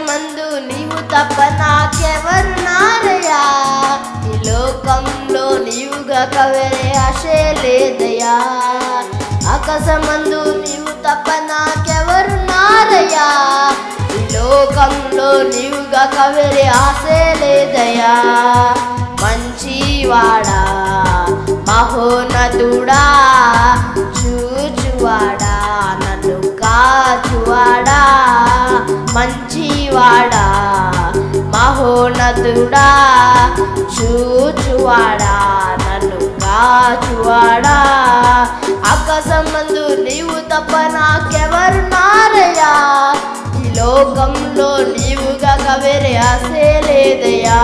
ఆకాశమందు నీవు తప్ప నాకెవరు నారయా ఈ లోకంలో నీవుగా కవరే ఆశే లేదయా ఆకాశమందు నీవు తప్ప నాకెవరు నారయా ఈ లోకంలో నీవుగా కవరే ఆశే లేదయా మంచివాడా మహోనతుడా చూచువాడా నన్ను కాచువాడా మంచివాడా మహోనతుడా చూచువాడా నన్ను కాచువాడా ఆకాశమందు నీవు తప్ప నాకెవరు నారయా ఈ లోకంలో నీవుగా కవేరే ఆసే లేదయా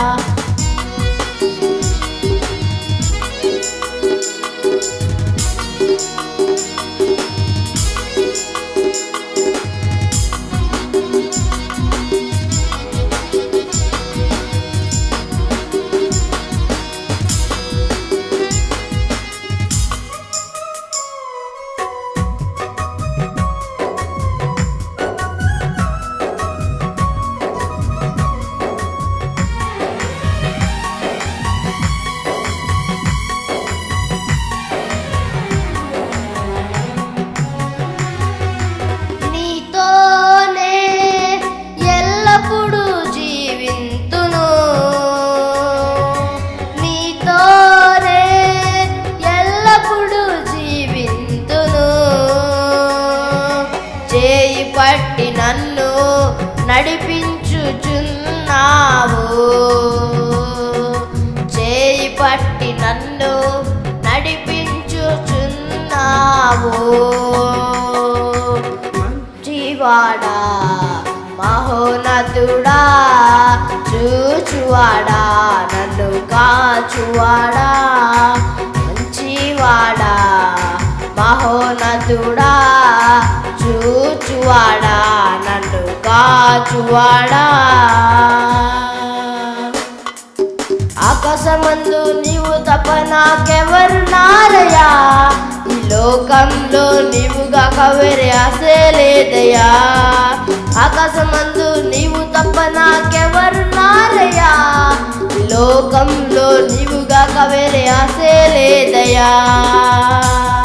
నీతోనే ఎల్లప్పుడూ జీవింతును నీతోనే ఎల్లప్పుడూ జీవింతును చేయి పట్టి నన్ను నడిపించుచున్నావు చేయి పట్టి నన్ను నడిపించుచున్నావు మంచివాడా మహోనతుడా చూచువాడా నన్ను కాచువాడా మంచివాడా మహోనతుడా చూచువాడా నన్ను కాచువాడా ఆకాశమందు నీవు తప్ప నాకెవరు నారయా ఈ లోకంలో నీవుగా కవరే ఆసే లేదయా ఆకాశమందు నీవు తప్ప నాకెవరు నారయా ఈ లోకంలో నీవుగా కవరే ఆసే లేదయా